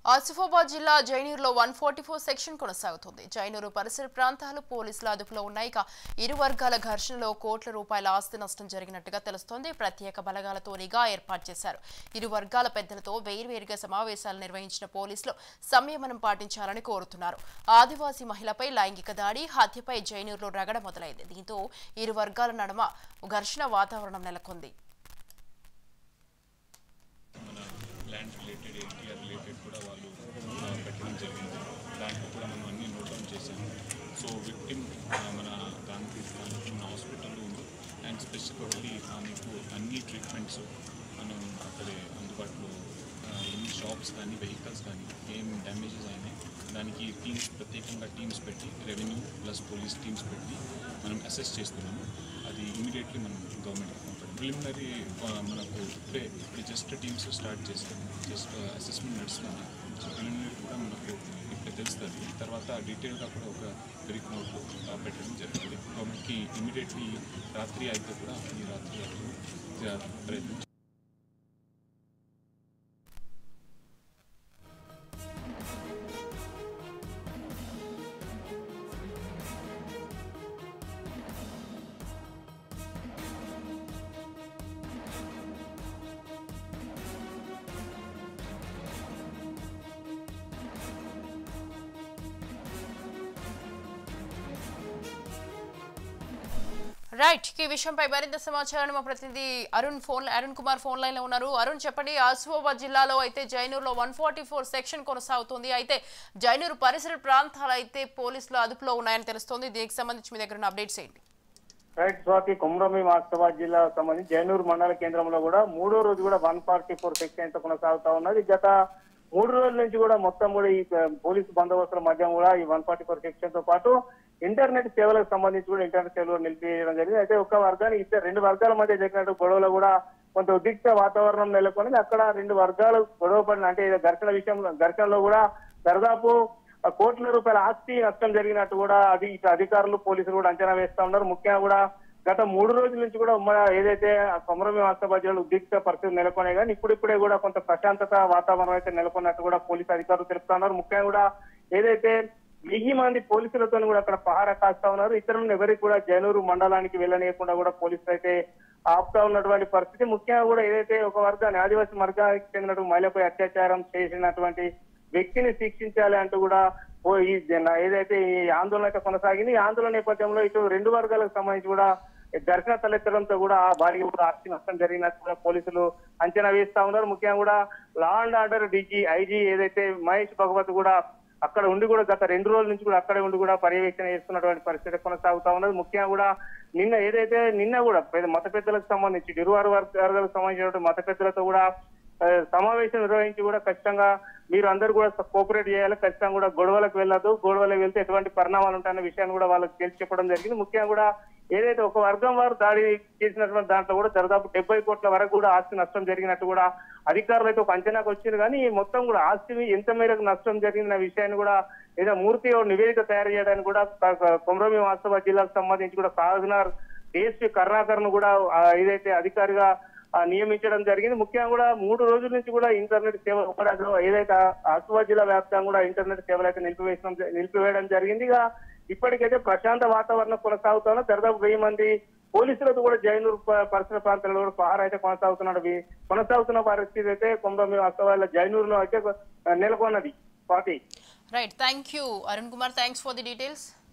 ఆసిఫాబాద్ జిల్లా జైనూరులో one forty four section కొనసాగుతుంది జైనూరు పరిసర ప్రాంతాలు పోలీసుల అదుపులో ఉన్నాయి ఇక ఇరు వర్గాల ఘర్షణలో కోట్ల రూపాయల ఆస్తి నష్టం జరిగినట్టుగా తెలుస్తోంది ప్రత్యేక బలగాలతో నిఘా ఏర్పాటు చేశారు ఇరు వర్గాల పెద్దలతో వేర్వేరుగా సమావేశాలు నిర్వహించిన పోలీసులు సంయమనం పాటించాలని కోరుతున్నారు ఆదివాసీ మహిళపై లైంగిక దాడి హత్యపై జైనూరులో రగడ మొదలైంది దీంతో ఇరు వర్గాల నడుమ ఘర్షణ వాతావరణం నెలకొంది మన ల్యాండ్ రిలేటెడ్ ఎన్టీఆర్ రిలేటెడ్ కూడా వాళ్ళు ఆ, పెట్టడం జరిగింది దాంట్లో కూడా మనం అన్ని నోట్ డౌన్ చేసాము సో విక్టిమ్ మన గాంధీ చిన్న హాస్పిటల్లో ఉంది అండ్ స్పెసిఫికల్లీ మీకు అన్ని ట్రీట్మెంట్స్ మనం అక్కడే అందుబాటులో ఆ, ఎన్ని షాప్స్ కానీ వెహికల్స్ కానీ ఏం డ్యామేజెస్ అయినాయి దానికి టీమ్స్ ప్రత్యేకంగా టీమ్స్ పెట్టి రెవెన్యూ ప్లస్ పోలీస్ టీమ్స్ పెట్టి మనం అసెస్ చేస్తున్నాము అది ఇమీడియట్లీ మనం గవర్నమెంట్ ప్రిలిమినరీ మనకు ఇప్పుడే ఇప్పుడు జస్ట్ టీమ్స్ స్టార్ట్ చేస్తాము జస్ట్ అసెస్మెంట్ నడుస్తుంది సో ప్రిలిమినరీ కూడా మనకు ఇప్పుడే తెలుస్తుంది తర్వాత డీటెయిల్గా కూడా ఒక బ్రిక్ నోట్ పెట్టడం జరుగుతుంది గవర్నమెంట్కి ఇమీడియట్లీ రాత్రి అయితే కూడా ఈ రాత్రి అయితే ప్రయత్నం రైట్ ఈ విషయంపై మరింత సమాచారాన్ని మా ప్రతినిధి Arun phone Arun Kumar phone line లో ఉన్నారు అరుణ్ చెప్పండి ఆసిఫాబాద్ జిల్లాలో అయితే జైనూరులో వన్ ఫార్టీ ఫోర్ సెక్షన్ కొనసాగుతుంది అయితే జైనూరు పరిసర ప్రాంతాలు అయితే పోలీసులు అదుపులో ఉన్నాయని తెలుస్తోంది దీనికి సంబంధించి మీ దగ్గర ఉన్న అప్డేట్స్ ఏంటి రైట్ స్వాతి కుమ్రమి మాస్టాబాద్ జిల్లాకు సంబంధించి జైనూరు మండల కేంద్రంలో కూడా మూడో రోజు కూడా వన్ ఫార్టీ ఫోర్ సెక్షన్ తో కొనసాగుతా ఉన్నది గత మూడు రోజుల నుంచి కూడా మొత్తం కూడా ఈ ఆ, పోలీసు బందోబస్తుల మధ్య కూడా ఈ వన్ ఫార్టీ ఫోర్ సెక్షన్ తో పాటు ఇంటర్నెట్ సేవలకు సంబంధించి కూడా ఇంటర్నెట్ సేవలు నిలిపివేయడం జరిగింది అయితే ఒక వర్గానికి ఇద్దరు రెండు వర్గాల మధ్య జరిగినట్టు గొడవలు కూడా కొంత ఉద్రిక్త వాతావరణం నెలకొన్నది అక్కడ రెండు వర్గాలు గొడవ పడిన అంటే ఇది ఘర్షణ విషయంలో ఘర్షణలో కూడా దాదాపు ఆ కోట్ల రూపాయల ఆస్తి నష్టం జరిగినట్టు కూడా అది ఇటు అధికారులు పోలీసులు కూడా అంచనా వేస్తా ఉన్నారు ముఖ్యంగా కూడా గత మూడు రోజుల నుంచి కూడా ఉమ్మడి ఏదైతే కొమరమి వాస్తవాలు ఉద్రిక్త పరిస్థితులు నెలకొన్నాయి కానీ ఇప్పుడిప్పుడే కూడా కొంత ప్రశాంతత వాతావరణం అయితే నెలకొన్నట్టు కూడా పోలీసు అధికారులు తెలుపుతా ఉన్నారు ముఖ్యంగా కూడా ఏదైతే వెయ్యి మంది పోలీసులతో కూడా అక్కడ పహారా కాస్తా ఉన్నారు ఇతరులను ఎవరికి కూడా జైనూరు మండలానికి వెళ్ళనీయకుండా కూడా పోలీసులు అయితే ఆపుతా ఉన్నటువంటి పరిస్థితి ముఖ్యంగా కూడా ఏదైతే ఒక వర్గాన్ని ఆదివాసీ వర్గానికి చెందినటువంటి మహిళపై అత్యాచారం చేసినటువంటి వ్యక్తిని శిక్షించాలి అంటూ కూడా ఓ ఈ జన- ఏదైతే ఈ ఆందోళన అయితే కొనసాగింది ఈ ఆందోళన నేపథ్యంలో ఇటు రెండు వర్గాలకు సంబంధించి కూడా ఘర్షణ తలెత్తడంతో కూడా ఆ భారీగా కూడా ఆస్తి నష్టం జరిగినట్టు కూడా పోలీసులు అంచనా వేస్తా ఉన్నారు ముఖ్యంగా కూడా law and order DG IG ఏదైతే మహేష్ భగవత్ కూడా అక్కడ ఉండి కూడా గత రెండు రోజుల నుంచి కూడా అక్కడే ఉండి కూడా పర్యవేక్షణ చేస్తున్నటువంటి పరిస్థితి కొనసాగుతా ఉన్నది ముఖ్యంగా కూడా నిన్న ఏదైతే నిన్న కూడా పెద్ద మత పెద్దలకు సంబంధించి ఇరువారు వర్గాలకు సంబంధించినటువంటి మత పెద్దలతో కూడా ఆ, సమావేశం నిర్వహించి కూడా ఖచ్చితంగా మీరు అందరూ కూడా కోఆపరేట్ చేయాలి ఖచ్చితంగా కూడా గొడవలకు వెళ్ళదు గొడవలకు వెళ్తే ఎటువంటి పరిణామాలు ఉంటాయన్న విషయాన్ని కూడా వాళ్ళకి తెలిసి చెప్పడం జరిగింది ముఖ్యంగా కూడా ఏదైతే ఒక వర్గం వారు దాడి చేసినటువంటి దాంట్లో కూడా దాదాపు డెబ్బై కోట్ల వరకు కూడా ఆస్తి నష్టం జరిగినట్టు కూడా అధికారులు అయితే ఒక అంచనాకు వచ్చారు కానీ ఈ మొత్తం కూడా ఆస్తి ఎంత మేరకు నష్టం జరిగిందన్న విషయాన్ని కూడా ఏదో మూర్తి ఓ నివేదిక తయారు చేయడానికి కూడా కొమరమి వాస్తవ జిల్లాకు సంబంధించి కూడా సాగనార్ డిఎస్పీ కరుణాకర్ ను కూడా ఆ, ఏదైతే అధికారిగా ఆ, నియమించడం జరిగింది ముఖ్యంగా కూడా మూడు రోజుల నుంచి కూడా ఇంటర్నెట్ సేవ ఒకటి ఏదైతే ఆసువా జిల్లా వ్యాప్తంగా కూడా ఇంటర్నెట్ సేవలు అయితే నిలిపివేయడం నిలిపివేయడం జరిగింది ఇక ఇప్పటికైతే ప్రశాంత వాతావరణం కొనసాగుతున్న దాదాపు వెయ్యి మంది పోలీసులతో కూడా జైనూరు ప- పరిసర ప్రాంతాల్లో కూడా పహారా అయితే కొనసాగుతున్నాడు వీ- కొనసాగుతున్న పరిస్థితి అయితే కొందరు వాస్తవాల జైనూరులో అయితే ఆ, నెలకొన్నది party right thank you Arun Kumar thanks for the details